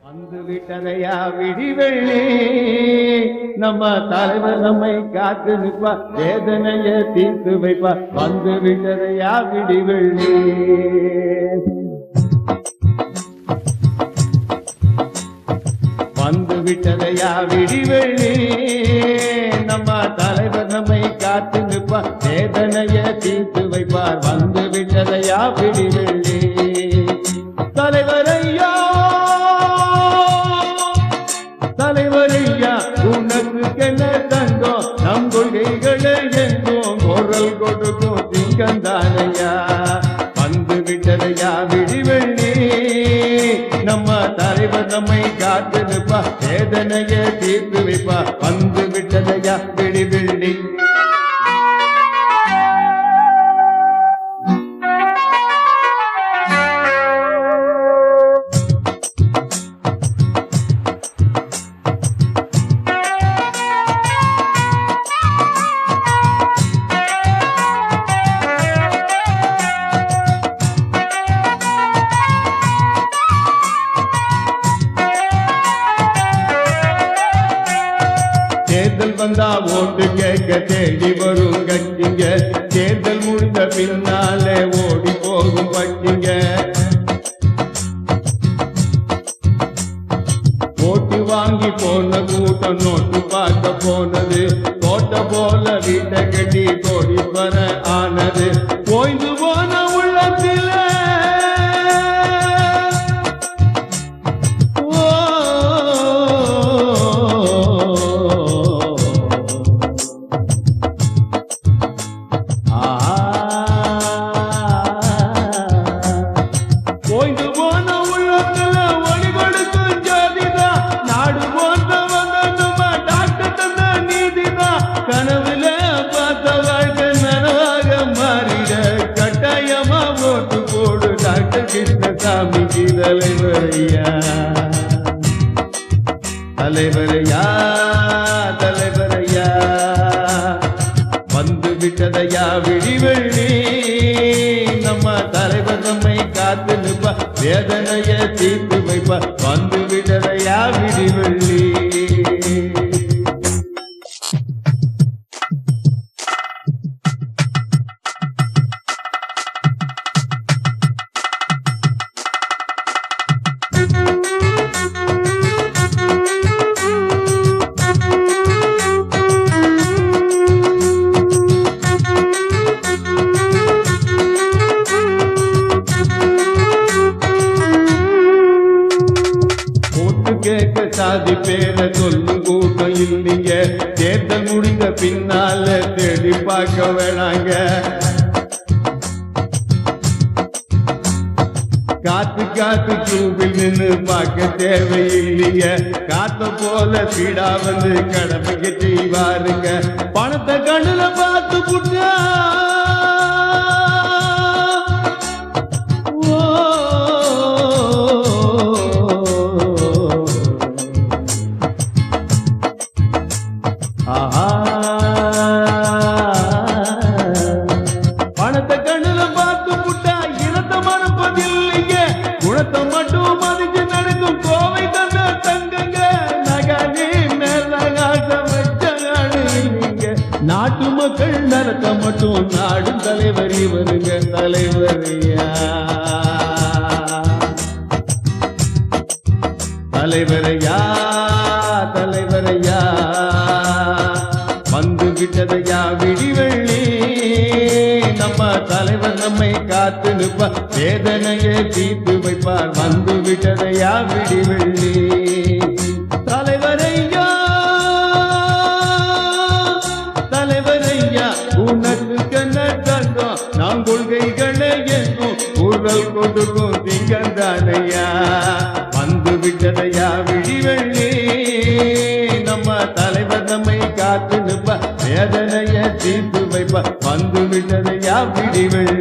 வந்து விட்டதையா விடிவெள்ளி நம்ம தலைவர் நம்மை காத்து நிற்பா வேதனைய தீர்த்து வைப்பா வந்து விட்டதையா விடிவெள்ளி வந்து விட்டதையா விடிவெள்ளி நம்ம தலைவர் நம்மை காத்து நிற்பார் வேதனைய தீர்த்து வைப்பார் வந்து விட்டதையா விடிவெள்ளி தலைவரையா தலைவரையா உனக்கு கென்ன தங்கம் நம் கொள்கைகளை எங்கும் குரல் கொடுக்கும் திங்கந்தானையா வந்து விட்டதையா விடிவெள்ளி நம்ம தலைவர் நம்மை காத்து நிற்பா வேதனைய தீர்த்து வைப்பா வந்து விட்டதையா விடிவெள்ளி தேர்தல் வந்தா ஓட்டு கேட்க தேடி வரும் கட்சிங்க தேர்தல் முடிந்த பின்னாலே ஓடி போகும் பட்டிங்க ஓட்டு வாங்கி போன கூட்டம் நோட்டு பார்க்க போனது தோட்ட போல வீட்டை கட்டி கோடி வர ஆனது ஓய்ந்து போன உள்ளத்தில ஓய்ந்து போன உள்ளத்துல ஒளி கொடுக்கும் ஜோதிதான் நாடு போன்ற வந்தனுமா டாக்டர் தந்த நீதிதான் கனவுல பார்த்த வாழ்க்கை நனவாக மாறிட கட்டாயமா ஓட்டு போடு டாக்டர் கிருஷ்ணசாமிக்கு தலைவரையா தலைவரையா தலைவரையா வந்து விட்டதையா விடிவெள்ளி நம்ம தலைவர் நம்மை காத்து நிற்பா வேதனைய தீர்த்து வைப்பா வந்து விட்டதையா விடிவெள்ளி ஓட்டு கேட்க சாதி பேர சொல்லும் கூட்டம் இல்லைங்க தேர்தல் முடிந்த பின்னால தேடி பார்க்க வேணாங்க காத்து காத்து கியூவில் நின்று பார்க்க தேவையில்லைங்க காத்த போல பீடா வந்து கடமைக்கு செய்வாருங்க பணத்தை கண்ணுல பார்த்து புட்டா ஆஹா. பணத்தை கண்ணுல பார்த்து புட்டா இனத்தை மறப்பதில்லைங்க குணத்தை மட்டும் மதிச்சு நடக்கும் கோவை தந்த தங்கங்க நகனே மேல காட்ட வச்சாங்க நாட்டு மக்கள் நடத்த மட்டும் நாடும் தலைவர் இவருங்க தலைவரையா தலைவரையா தலைவரையா வந்து விட்டதையா விடிவெள்ளி நம்ம தலைவர் நம்மை காத்து நிற்பார் வேதனையை தீர்த்து வைப்பார் வந்து விட்டதையா விடிவெள்ளி தலைவரையா தலைவரையா உனக்கு கண்ண தங்கம் நாம் கொள்கைகளை எங்கும் குரல் கொடுக்கும் திங்கந்தானையா வந்து விட்டதையா விடிவெள்ளி நம்ம தலைவர் நம்மை காத்து நிற்ப வேதனைய தீர்த்து வைப்ப வந்து விட்டதையா விடிவெள்ளி